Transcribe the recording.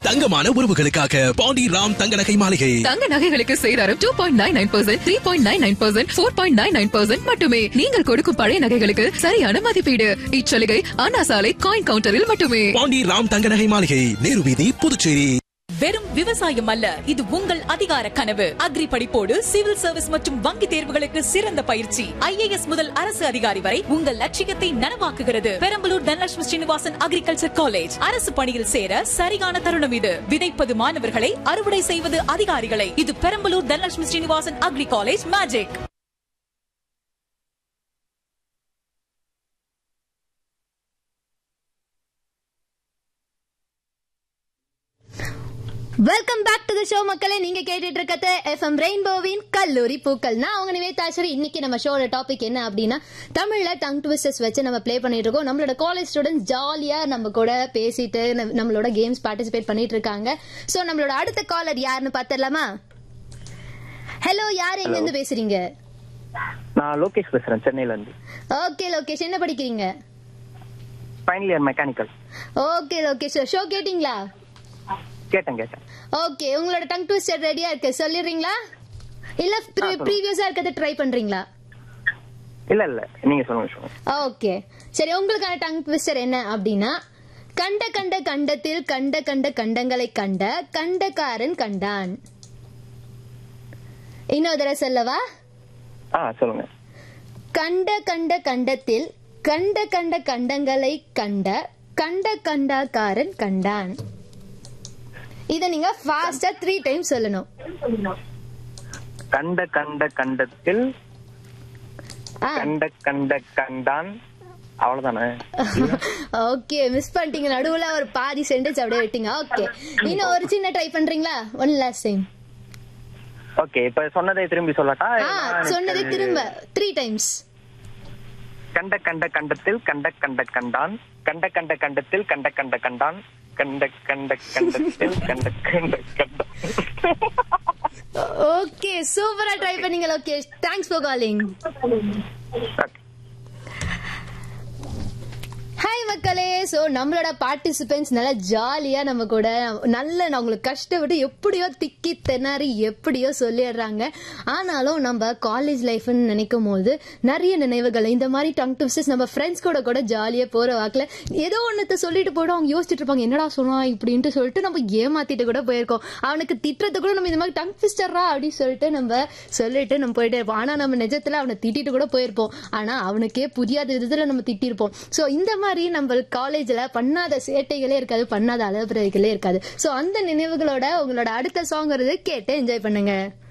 தங்கமான உறவுகளுக்காக பாண்டி ராம் தங்க நகை மாளிகை தங்க நகைகளுக்கு சேதாரம் two point nine nine percent three point nine nine percent four point nine nine percent மட்டுமே நீங்கள் கொடுக்கும் பழைய நகைகளுக்கு சரியான மதிப்பீடு இச்சலுகை அண்ணா சாலை காயின் கவுண்டரில் மட்டுமே பாண்டி ராம் தங்க நகை மாளிகை நேரு வீதி புதுச்சேரி வெறும் விவசாயம் அல்ல இது உங்கள் அதிகார கனவு அக்ரி படிப்போடு சிவில் சர்வீஸ் மற்றும் வங்கி தேர்வுகளுக்கு சிறந்த பயிற்சி ஐஏஎஸ் முதல் அரசு அதிகாரி வரை உங்கள் லட்சியத்தை நனவாக்குகிறது பெரம்பலூர் தனலட்சுமி ஸ்ரீனிவாசன் அக்ரிகல்ச்சர் காலேஜ் அரசு பணியில் சேர சரியான தருணம் இது விதைப்பது மாணவர்களை அறுவடை செய்வது அதிகாரிகளை இது Perambalur Dhanalakshmi Srinivasan agri college magic welcome back to the show மக்களே நீங்க கேட்டுட்டு இருக்கிறது எஃப்எம் ரெயின்போவின் கல்லூரி பூக்கள் நான் உங்க நிவேதாச்சரி இன்னைக்கு நம்ம ஷோட டாபிக் என்ன அப்படின்னா தமிழ்ல டங் ட்விஸ்டர்ஸ் வச்சு நம்ம ப்ளே பண்ணிட்டு இருக்கோம் நம்மளோட காலேஜ் ஸ்டூடெண்ட்ஸ் ஜாலியா நம்ம கூட பேசிட்டு நம்ம- நம்மளோட கேம்ஸ் பார்ட்டிசிபேட் பண்ணிட்டு இருக்காங்க சோ நம்மளோட அடுத்த காலர் யாருன்னு பாத்திரலாமா ஹலோ யார் எங்க இருந்து பேசுறீங்க நான் லோகேஷ் பேசுறேன் சென்னையில இருந்து ஓகே லோகேஷ் என்ன படிக்கிறீங்க final year mechanical okay Lokesh show கேட்டிங்களா கேட்டேன் கேட்டேன் ஓகே உங்களோட டங் ட்விஸ்டர் ரெடியா இருக்கு சொல்லிடுறீங்களா இல்ல ப்ரீவியஸா இருக்கிறத ட்ரை பண்றீங்களா இல்ல இல்ல நீங்க சொல்லுங்க சொல்லுங்க ஓகே சரி உங்களுக்கான டங் ட்விஸ்டர் என்ன அப்படின்னா கண்ட கண்ட கண்டத்தில் கண்ட கண்ட கண்டங்களை கண்ட கண்டக்காரன் கண்டான் இன்னொரு தடவை சொல்லவா ஆ சொல்லுங்க கண்ட கண்ட கண்டத்தில் கண்ட கண்ட கண்டங்களை கண்ட கண்ட கண்டக்காரன் கண்டான் இத நீங்க ஃபாஸ்டா த்ரீ டைம் சொல்லணும் கண்ட கண்ட கண்டத்தில் ஆ கண்ட கண்ட கண்டான் அவ்வளவுதானே ஓகே மிஸ் பண்ணிட்டீங்க நடுவுல ஒரு பாதி சென்டென்ஸ் அப்படியே விட்டீங்க ஓகே இன்னும் ஒரு சின்ன ட்ரை பண்றீங்களா ஒன் லாஸ்ட் டைம் ஓகே இப்ப சொன்னதை திரும்பி சொல்லட்டா ஆ ஏன்னா எனக்கு சொன்னதை திரும்ப த்ரீ டைம்ஸ் கண்ட கண்ட கண்டத்தில் கண்ட கண்ட கண்டான் கண்ட கண்ட கண்டத்தில் கண்ட கண்ட கண்டான் கண்ட கண்ட கண்டத்தில் கண்ட கண்ட கண்டான் ஓகே சூப்பரா ட்ரை பண்ணீங்க Lokesh thanks for calling Okay. Hi மக்களே சோ நம்மளோட பார்ட்டிசிபென்ட்ஸ் நல்லா ஜாலியா நம்ம கூட நல்ல நான் உங்களுக்கு கஷ்டப்பட்டு எப்படியோ திக்கி திணறி எப்படியோ சொல்லிடுறாங்க ஆனாலும் நம்ம காலேஜ் லைஃப்னு நினைக்கும் போது நிறைய நினைவுகள் இந்த மாதிரி டங் ட்விஸ்டர்ஸ் நம்ம ஃப்ரெண்ட்ஸ் கூட கூட ஜாலியா போற வாக்குல ஏதோ ஒன்னத்த சொல்லிட்டு போயிடும் அவங்க யோசிச்சுட்டு இருப்பாங்க என்னடா சொன்னா இப்படின்ட்டு சொல்லிட்டு நம்ம ஏமாத்திட்டு கூட போயிருக்கோம் அவனுக்கு திட்டுறது கூட நம்ம இந்த மாதிரி டங் ட்விஸ்டரா அப்படின்னு சொல்லிட்டு நம்ம சொல்லிட்டு நம்ம போயிட்டே இருப்போம் ஆனா நம்ம நிஜத்துல அவனை திட்டிட்டு கூட போயிருப்போம் ஆனா அவனுக்கே புரியாத விதத்துல நம்ம திட்டிருப்போம் சோ இந்த மாதிரி நம்ம காலேஜ்ல பண்ணாத சேட்டைகளே இருக்காது பண்ணாத அலப்பறைகளே இருக்காது சோ அந்த நினைவுகளோட உங்களோட அடுத்த சாங் வருது கேட்டு என்ஜாய் பண்ணுங்க